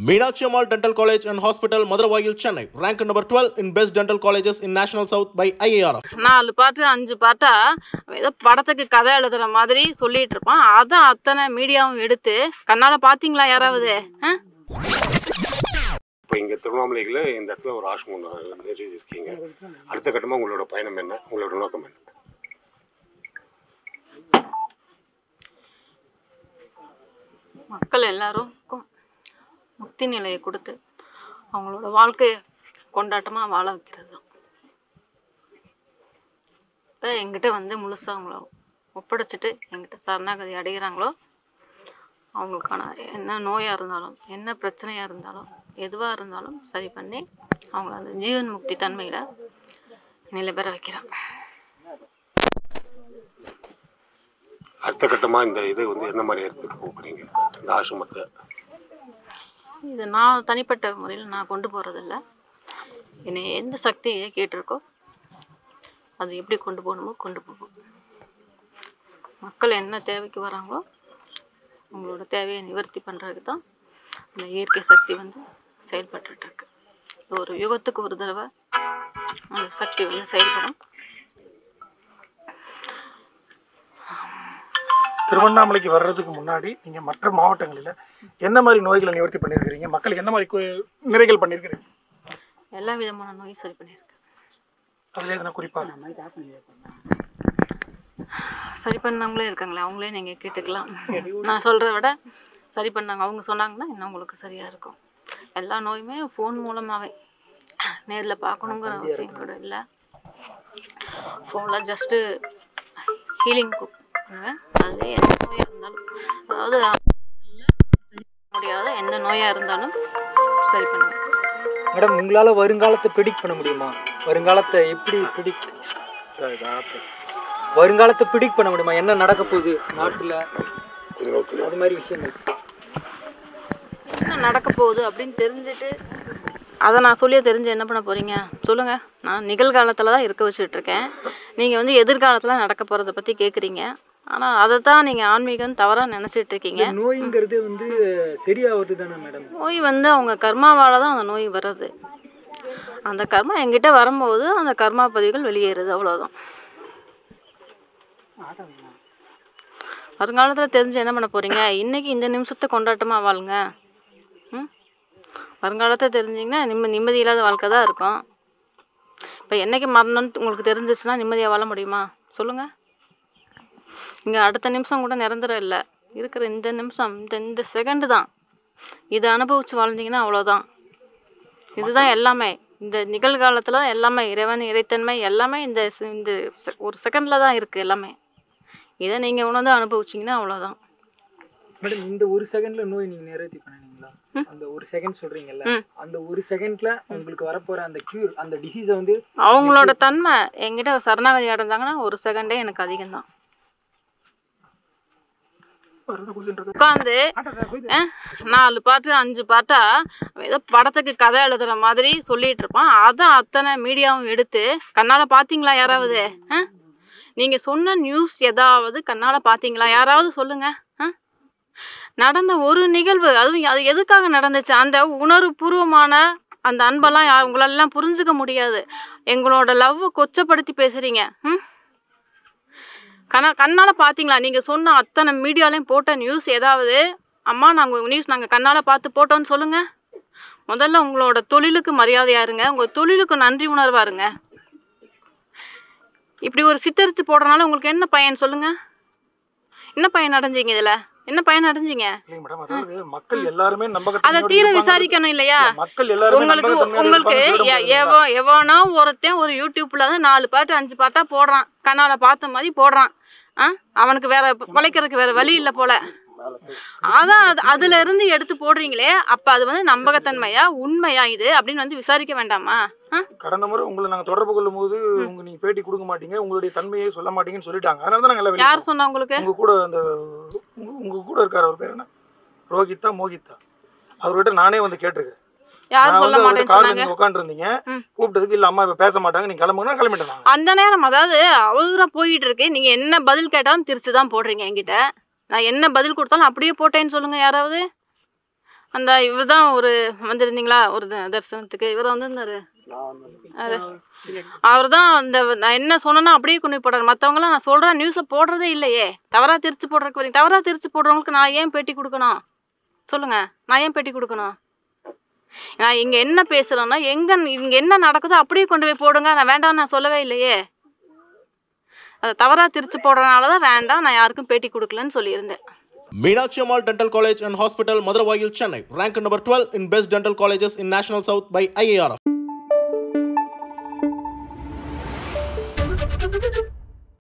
Meenakshi Ammal Dental College and Hospital, Madurai, Chennai, ranked number 12 in best dental colleges in National South by IARF. நாலு பாட்டு அஞ்சு பாட்டா ஏதோ படத்துக்கு கதை எழுதுற மாதிரி சொல்லிட்டு இருப்பான் அதான் அத்தனை மீடியாவும் எடுத்து கண்ணால பாத்தீங்களா யாராவது ஆ? இப்போ இங்கே திருவண்ணாமலையில் இந்த இடத்துல ஒரு ஆசிரமம் நிறுவியிருக்கீங்க அடுத்த கட்டமாக உங்களோட பயணம் என்ன உங்களோட நோக்கம் என்ன மக்கள் எல்லாருக்கும் முக்தி நிலையை கொடுத்து அவங்களோட வாழ்க்கையை கொண்டாட்டமா வாழ வைக்கிறது தான் இப்போ எங்கிட்ட வந்து முழுசா அவங்கள ஒப்படைச்சிட்டு எங்கிட்ட சரணாகதி அடைகிறாங்களோ அவங்களுக்கான என்ன நோயாக இருந்தாலும் என்ன பிரச்சனையாக இருந்தாலும் எதுவாக இருந்தாலும் சரி பண்ணி அவங்கள அந்த ஜீவன் முக்தி தன்மையில் நிலை பெற வைக்கிறேன் அடுத்த கட்டமாக இந்த இது வந்து எந்த மாதிரி எடுத்துகிட்டு போக போகிறீங்க இந்த ஆசிரமத்தை இது நான் தனிப்பட்ட முறையில் நான் கொண்டு போகிறதில்ல என்னை எந்த சக்தியை கேட்டிருக்கோ அது எப்படி கொண்டு போகணுமோ கொண்டு போகும் மக்கள் என்ன தேவைக்கு வராங்களோ அவங்களோட தேவையை நிவர்த்தி பண்ணுறதுக்கு தான் இந்த இயற்கை சக்தி வந்து செயல்பட்டுட்டு இருக்கு ஒரு யுகத்துக்கு ஒரு தடவை அந்த சக்தி வந்து செயல்படும் திருவண்ணாமலைக்கு வர்றதுக்கு முன்னாடி நீங்க மற்ற மாவட்டங்களில் என்ன மாதிரி நோய்களை நிவர்த்தி பண்ணியிருக்கிறீங்க மக்களுக்கு என்ன மாதிரி கு- நிறைகள் பண்ணியிருக்கிறீங்க எல்லா விதமான நோயும் சரி பண்ணியிருக்கு அதுல எதனா குறிப்பா சரி பண்ணவங்களே இருக்காங்களே அவங்களே நீங்கள் கேட்டுக்கலாம் நான் சொல்கிறத விட சரி பண்ணாங்க அவங்க சொன்னாங்கன்னா இன்னும் உங்களுக்கு சரியாக இருக்கும் எல்லா நோயுமே ஃபோன் மூலமாகவே நேரில் பார்க்கணுங்கிற அவசியம் கூட இல்லை ஃபோனில் ஜஸ்ட்டு ஹீலிங் பண்ணுவேன் அது எந்த நோயாக இருந்தாலும் அதாவது சரி பண்ண முடியாத எந்த நோயாக இருந்தாலும் சரி பண்ணுவேன் மேடம் உங்களால் வருங்காலத்தை ப்ரிடிக்ட் பண்ண முடியுமா வருங்காலத்தை எப்படி ப்ரிடிக்ட் வருங்காலத்தை ப்ரிடிக்ட் பண்ண முடியுமா என்ன நடக்க போகுது நாட்டில் அது மாதிரி விஷயங்கள் என்ன நடக்க போகுது அப்படின்னு தெரிஞ்சுட்டு அதை நான் சொல்லியே தெரிஞ்சு என்ன பண்ண போறீங்க சொல்லுங்க நான் நிகழ்காலத்தில் தான் இருக்க வச்சுட்டு இருக்கேன் நீங்கள் வந்து எதிர்காலத்தில் நடக்க போகிறத பற்றி கேட்குறீங்க ஆனால் அதை தான் நீங்கள் ஆன்மீகம் தவறாக நினச்சிட்டு இருக்கீங்க இந்த நோய்ங்கிறது வந்து சரியாகிறது தானே மேடம் நோய் வந்து அவங்க கர்மாவால் தான் அந்த நோய் வர்றது அந்த கர்மா என்கிட்ட வரும்போது அந்த கர்மா பதிவுகள் வெளியேறுது அவ்வளோதான் வருங்காலத்தில் தெரிஞ்சு என்ன பண்ண போகிறீங்க இன்றைக்கி இந்த நிமிஷத்தை கொண்டாட்டமாக வாழுங்க ம் வருங்காலத்தை தெரிஞ்சிங்கன்னா நிம்ம நிம்மதி இல்லாத வாழ்க்கை தான் இருக்கும் இப்போ என்னைக்கு மரணம்னு உங்களுக்கு தெரிஞ்சிச்சுன்னா நிம்மதியாக வாழ முடியுமா சொல்லுங்கள் இங்கே அடுத்த நிமிஷம் கூட நிரந்தரம் இல்லை இருக்கிற இந்த நிமிஷம் இந்த இந்த செகண்டு தான் இதை அனுபவிச்சு வாழ்ந்தீங்கன்னா அவ்வளோதான் இதுதான் எல்லாமே இந்த நிகழ்காலத்தில் எல்லாமே இறைவன் இறைத்தன்மை எல்லாமே இந்த செ- இந்த செ- ஒரு செகண்டில் தான் இருக்குது எல்லாமே இதை நீங்கள் உணர்ந்து அனுபவிச்சிங்கன்னா அவ்வளோதான் மேடம் இந்த ஒரு செகண்ட்ல நோய் நீங்க நிறைவேற்றி பண்ணீங்களா அந்த ஒரு செகண்ட் சொல்றீங்கல்ல ம். அந்த ஒரு செகண்ட்ல உங்களுக்கு வரப்போற அந்த கியூர் அந்த டிசீஸை வந்து அவங்களோட தன்மை என்கிட்ட சரணாகதி அடைஞ்சாங்கன்னா ஒரு செகண்டே எனக்கு அதிகம்தான் உட்காந்து நாலு பாட்டு அஞ்சு பாட்டா ஏதோ படத்துக்கு கதை எழுதுற மாதிரி சொல்லிட்டு இருப்பான் அதான் அத்தனை மீடியாவும் எடுத்து கண்ணால பாத்தீங்களா யாராவது ஆ? நீங்க சொன்ன நியூஸ் ஏதாவது கண்ணால பாத்தீங்களா யாராவது சொல்லுங்க ஆ? நடந்த ஒரு நிகழ்வு அதுவும் அது எதுக்காக நடந்துச்சு அந்த உணர்வுபூர்வமான அந்த அன்பெல்லாம் யா உங்களெல்லாம் புரிஞ்சுக்க முடியாது எங்களோட லவ்வை கொச்சப்படுத்தி பேசுறீங்க ம் கண்ணா கண்ணால் பார்த்தீங்களா நீங்கள் சொன்ன அத்தனை மீடியாலையும் போட்ட நியூஸ் ஏதாவது அம்மா நாங்கள் நியூஸ் நாங்கள் கண்ணால் பார்த்து போட்டோன்னு சொல்லுங்கள் முதல்ல உங்களோட தொழிலுக்கு மரியாதையா இருங்க உங்கள் தொழிலுக்கு நன்றி உணர்வா இருங்க இப்படி ஒரு சித்தரித்து போடுறனால உங்களுக்கு என்ன பயன் சொல்லுங்கள் என்ன பயன் அடைஞ்சீங்க இதில் என்ன பயன் அடைஞ்சீங்க இல்லைங்க மேடம் அதாவது மக்கள் எல்லாருமே அதை நம்பகத்தன்மையோட தீர இருப்பாங்க. விசாரிக்கணும் இல்லையா இல்ல, மக்கள் எல்லாருமே உங்களுக்கு நம்பகத்தன்மையோட உங்களுக்கு இருப்பாங்கன்னு சொல்ல எ- முடியாது எவ எவனோ ஒருத்தன் ஒரு யூடியூப்ல வந்து நாலு பாட்டு அஞ்சு பாட்டா போடுறான் கண்ணால பார்த்த மாதிரி போடுறான் ஆ அவனுக்கு வேற பிழைக்கிறதுக்கு வேற வழி இல்லை போல அதான் அது அதுல இருந்து எடுத்து போடுறீங்களே அப்ப அது வந்து நம்பகத்தன்மையா உண்மையா இது அப்படின்னு வந்து விசாரிக்க வேண்டாமா ஆ? கடந்த முறை உங்களை நாங்க தொடர்பு கொள்ளும் போது உங்க நீங்க பேட்டி கொடுக்க மாட்டீங்க உங்களுடைய தன்மையை சொல்ல மாட்டீங்கன்னு சொல்லிட்டாங்க அதனால தான் நாங்க எல்லாம் வெளிய யார் சொன்னா உங்களுக்கு உங்க கூட அந்த உங்க- உங்க கூட இருக்காரு அவர் பேர் என்ன ரோஹித்தா மோகித்தா அவர்கிட்ட நானே வந்து கேட்டிருக்கேன் யார் நான் சொல்ல வந்து அவர்கிட்ட மாட்டேன்னு கார்ல சொன்னாங்க நீங்க உட்காந்துருந்தீங்க ம். கூப்பிட்டதுக்கு இல்ல அம்மா இப்ப பேச மாட்டாங்க நீங்க கிளம்புங்கன்னா கிளம்பிட்டேன் நாங்க அந்த நேரம் அதாவது அவதூறா போயிட்டு இருக்கு நீங்க என்ன பதில் கேட்டாலும் திருச்சி தான் போடுறீங்க என்கிட்ட நான் என்ன பதில் கொடுத்தாலும் அப்படியே போட்டேன்னு சொல்லுங்க யாராவது அந்த இவர் தான் ஒரு வந்திருந்தீங்களா ஒரு த- தரிசனத்துக்கு இவர் வந்திருந்தாரு அவர் தான் அந்த நான் என்ன சொன்னேன்னா அப்படியே கொண்டு போய் போடுறாரு மற்றவங்களாம் நான் சொல்கிறேன் நியூஸை போடுறதே இல்லையே தவறாக திருச்சி போடுறதுக்கு வரீங்க தவறாக திருச்சி போடுறவங்களுக்கு நான் ஏன் பேட்டி கொடுக்கணும் சொல்லுங்க நான் ஏன் பேட்டி கொடுக்கணும் நான் இங்கே என்ன பேசுகிறேன்னா எங்கே இங்கே என்ன நடக்குதோ அப்படியே கொண்டு போய் போடுங்க நான் வேண்டாம்னு நான் சொல்லவே இல்லையே அதை தவறாக திருச்சி போடுறதுனால தான் வேண்டாம் நான் யாருக்கும் பேட்டி கொடுக்கலன்னு சொல்லியிருந்தேன் Meenakshi Ammal Dental College and Hospital, Madurai, Chennai, ranked number 12 in best dental colleges in National South by IARF.